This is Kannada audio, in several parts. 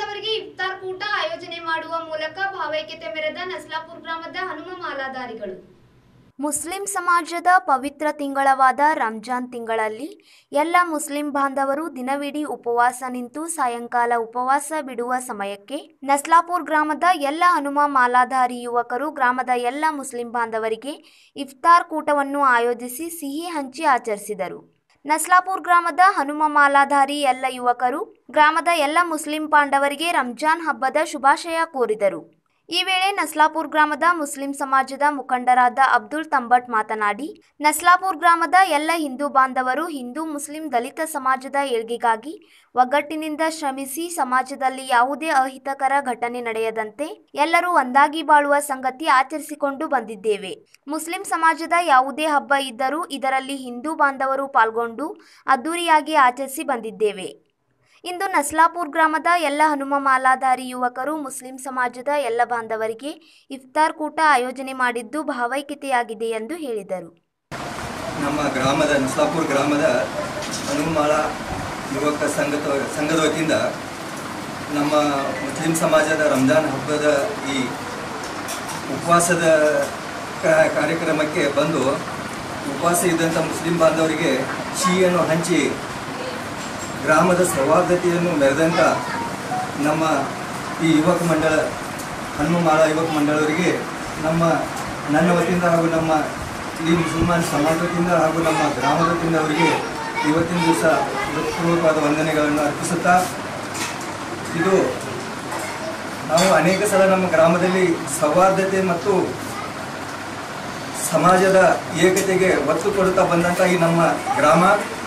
ಬಾಂಧವರಿಗೆ ಇಫ್ತಾರ್ ಕೂಟ ಆಯೋಜನೆ ಮಾಡುವ ಮೂಲಕ ಭಾವೈಕ್ಯತೆ ಮೆರೆದ ನಸ್ಲಾಪುರ್ ಗ್ರಾಮದ ಹನುಮ ಮಾಲಾಧಾರಿಗಳು ಮುಸ್ಲಿಂ ಸಮಾಜದ ಪವಿತ್ರ ತಿಂಗಳವಾದ ರಂಜಾನ್ ತಿಂಗಳಲ್ಲಿ ಎಲ್ಲ ಮುಸ್ಲಿಂ ಬಾಂಧವರು ದಿನವಿಡೀ ಉಪವಾಸ ನಿಂತು ಸಾಯಂಕಾಲ ಉಪವಾಸ ಬಿಡುವ ಸಮಯಕ್ಕೆ ನಸ್ಲಾಪುರ್ ಗ್ರಾಮದ ಎಲ್ಲ ಹನುಮ ಮಾಲಾಧಾರಿ ಯುವಕರು ಗ್ರಾಮದ ಎಲ್ಲ ಮುಸ್ಲಿಂ ಬಾಂಧವರಿಗೆ ಇಫ್ತಾರ್ ಕೂಟವನ್ನು ಆಯೋಜಿಸಿ ಸಿಹಿ ಹಂಚಿ ಆಚರಿಸಿದರು ನಸ್ಲಾಪುರ್ ಗ್ರಾಮದ ಹನುಮ ಮಾಲಾಧಾರಿ ಎಲ್ಲ ಯುವಕರು ಗ್ರಾಮದ ಎಲ್ಲ ಮುಸ್ಲಿಂ ಪಾಂಡವರಿಗೆ ರಂಜಾನ್ ಹಬ್ಬದ ಶುಭಾಶಯ ಕೋರಿದರು ಈ ವೇಳೆ ನಸ್ಲಾಪುರ್ ಗ್ರಾಮದ ಮುಸ್ಲಿಂ ಸಮಾಜದ ಮುಖಂಡರಾದ ಅಬ್ದುಲ್ ತಂಬಟ್ ಮಾತನಾಡಿ ನಸ್ಲಾಪುರ್ ಗ್ರಾಮದ ಎಲ್ಲ ಹಿಂದೂ ಬಾಂಧವರು ಹಿಂದೂ ಮುಸ್ಲಿಂ ದಲಿತ ಸಮಾಜದ ಏಳ್ಗೆಗಾಗಿ ಒಗ್ಗಟ್ಟಿನಿಂದ ಶ್ರಮಿಸಿ ಸಮಾಜದಲ್ಲಿ ಯಾವುದೇ ಅಹಿತಕರ ಘಟನೆ ನಡೆಯದಂತೆ ಎಲ್ಲರೂ ಒಂದಾಗಿ ಬಾಳುವ ಸಂಗತಿ ಆಚರಿಸಿಕೊಂಡು ಬಂದಿದ್ದೇವೆ ಮುಸ್ಲಿಂ ಸಮಾಜದ ಯಾವುದೇ ಹಬ್ಬ ಇದ್ದರೂ ಇದರಲ್ಲಿ ಹಿಂದೂ ಬಾಂಧವರು ಪಾಲ್ಗೊಂಡು ಅದ್ದೂರಿಯಾಗಿ ಆಚರಿಸಿ ಬಂದಿದ್ದೇವೆ ಇಂದು ನಸ್ಲಾಪುರ್ ಗ್ರಾಮದ ಎಲ್ಲ ಹನುಮ ಮಾಲಾಧಾರಿ ಯುವಕರು ಮುಸ್ಲಿಂ ಸಮಾಜದ ಎಲ್ಲ ಬಾಂಧವರಿಗೆ ಇಫ್ತಾರ್ ಕೂಟ ಆಯೋಜನೆ ಮಾಡಿದ್ದು ಭಾವೈಕ್ಯತೆಯಾಗಿದೆ ಎಂದು ಹೇಳಿದರು ನಮ್ಮ ಗ್ರಾಮದ ನಸ್ಲಾಪುರ್ ಗ್ರಾಮದ ಹನುಮಾಳ ಯುವಕ ಸಂಘದ ಸಂಘದ ವತಿಯಿಂದ ನಮ್ಮ ಮುಸ್ಲಿಂ ಸಮಾಜದ ರಂಜಾನ್ ಹಬ್ಬದ ಈ ಉಪವಾಸದ ಕ- ಕಾರ್ಯಕ್ರಮಕ್ಕೆ ಬಂದು ಉಪವಾಸ ಇದ್ದಂಥ ಮುಸ್ಲಿಂ ಬಾಂಧವರಿಗೆ ಸಿಹಿಯನ್ನು ಹಂಚಿ ಗ್ರಾಮದ ಸೌಹಾರ್ದತೆಯನ್ನು ಮೆರೆದಂಥ ನಮ್ಮ ಈ ಯುವಕ ಮಂಡಳ ಹನುಮಾಳ ಯುವಕ ಮಂಡಳವರಿಗೆ ನಮ್ಮ ನನ್ನ ವತಿಯಿಂದ ಹಾಗೂ ನಮ್ಮ ಈ ಮುಸಲ್ಮಾನ್ ಸಮಾಜ ವತಿಯಿಂದ ಹಾಗೂ ನಮ್ಮ ಗ್ರಾಮದ ವತಿಯಿಂದ ಅವರಿಗೆ ಇವತ್ತಿನ ದಿವಸ ಹೃತ್ಪೂರ್ವಕವಾದ ವಂದನೆಗಳನ್ನು ಅರ್ಪಿಸುತ್ತಾ ಇದು ನಾವು ಅನೇಕ ಸಲ ನಮ್ಮ ಗ್ರಾಮದಲ್ಲಿ ಸೌಹಾರ್ದತೆ ಮತ್ತು ಸಮಾಜದ ಏಕತೆಗೆ ಒತ್ತು ಕೊಡುತ್ತಾ ಬಂದಂಥ ಈ ನಮ್ಮ ಗ್ರಾಮ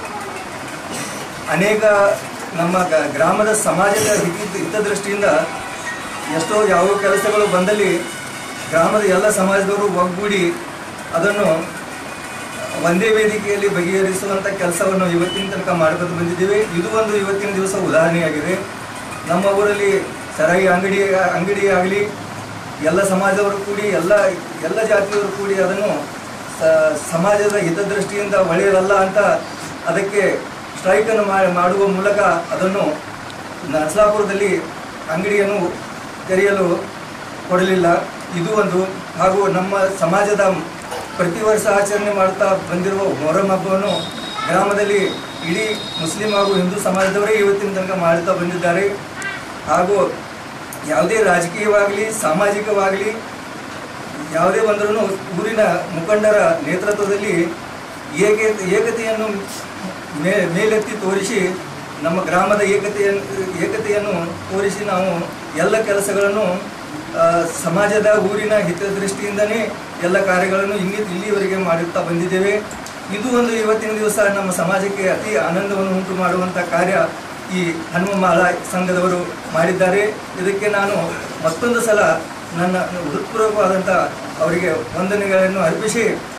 ಅನೇಕ ನಮ್ಮ ಗ- ಗ್ರಾಮದ ಸಮಾಜದ ಹಿತ ಹಿತದೃಷ್ಟಿಯಿಂದ ಎಷ್ಟೋ ಯಾವ ಕೆಲಸಗಳು ಬಂದಲ್ಲಿ ಗ್ರಾಮದ ಎಲ್ಲ ಸಮಾಜದವರು ಒಗ್ಗೂಡಿ ಅದನ್ನು ಒಂದೇ ವೇದಿಕೆಯಲ್ಲಿ ಬಗೆಹರಿಸುವಂಥ ಕೆಲಸವನ್ನು ಇವತ್ತಿನ ತನಕ ಮಾಡ್ಕೊಂಡು ಬಂದಿದ್ದೇವೆ ಇದು ಒಂದು ಇವತ್ತಿನ ದಿವಸ ಉದಾಹರಣೆಯಾಗಿದೆ ನಮ್ಮ ಊರಲ್ಲಿ ಸರಾಯಿ ಅಂಗಡಿ ಅಂಗಡಿ ಆಗಲಿ ಎಲ್ಲ ಸಮಾಜದವರು ಕೂಡಿ ಎಲ್ಲ ಎಲ್ಲ ಜಾತಿಯವರು ಕೂಡಿ ಅದನ್ನು ಸ- ಸಮಾಜದ ಹಿತದೃಷ್ಟಿಯಿಂದ ಒಳ್ಳೆಯದಲ್ಲ ಅಂತ ಅದಕ್ಕೆ ಸ್ಟ್ರೈಕನ್ನು ಮಾ- ಮಾಡುವ ಮೂಲಕ ಅದನ್ನು ನರಸಾಪುರದಲ್ಲಿ ಅಂಗಡಿಯನ್ನು ತೆರೆಯಲು ಕೊಡಲಿಲ್ಲ ಇದು ಒಂದು ಹಾಗೂ ನಮ್ಮ ಸಮಾಜದ ಪ್ರತಿ ವರ್ಷ ಆಚರಣೆ ಮಾಡ್ತಾ ಬಂದಿರುವ ಮೊಹರಂ ಹಬ್ಬವನ್ನು ಗ್ರಾಮದಲ್ಲಿ ಇಡೀ ಮುಸ್ಲಿಂ ಹಾಗೂ ಹಿಂದೂ ಸಮಾಜದವರೇ ಇವತ್ತಿನ ತನಕ ಮಾಡುತ್ತಾ ಬಂದಿದ್ದಾರೆ ಹಾಗೂ ಯಾವುದೇ ರಾಜಕೀಯವಾಗಲಿ ಸಾಮಾಜಿಕವಾಗಲಿ ಯಾವುದೇ ಬಂದರೂ ಊರಿನ ಮುಖಂಡರ ನೇತೃತ್ವದಲ್ಲಿ ಏಕೆ ಏಕತೆಯನ್ನು ಮೇ ಮೇಲೆತ್ತಿ ತೋರಿಸಿ ನಮ್ಮ ಗ್ರಾಮದ ಏಕತೆಯನ್ನು ಏಕತೆಯನ್ನು ತೋರಿಸಿ ನಾವು ಎಲ್ಲ ಕೆಲಸಗಳನ್ನು ಆ, ಸಮಾಜದ ಊರಿನ ಹಿತದೃಷ್ಟಿಯಿಂದನೇ ಎಲ್ಲ ಕಾರ್ಯಗಳನ್ನು ಇಲ್ಲಿ ಇಲ್ಲಿವರೆಗೆ ಮಾಡುತ್ತಾ ಬಂದಿದ್ದೇವೆ ಇದು ಒಂದು ಇವತ್ತಿನ ದಿವಸ ನಮ್ಮ ಸಮಾಜಕ್ಕೆ ಅತಿ ಆನಂದವನ್ನು ಉಂಟು ಮಾಡುವಂಥ ಕಾರ್ಯ ಈ ಹನುಮಾಲ ಸಂಘದವರು ಮಾಡಿದ್ದಾರೆ ಇದಕ್ಕೆ ನಾನು ಮತ್ತೊಂದು ಸಲ ನನ್ನ ಹೃತ್ಪೂರ್ವಕವಾದಂಥ ಅವರಿಗೆ ವಂದನೆಗಳನ್ನು ಅರ್ಪಿಸಿ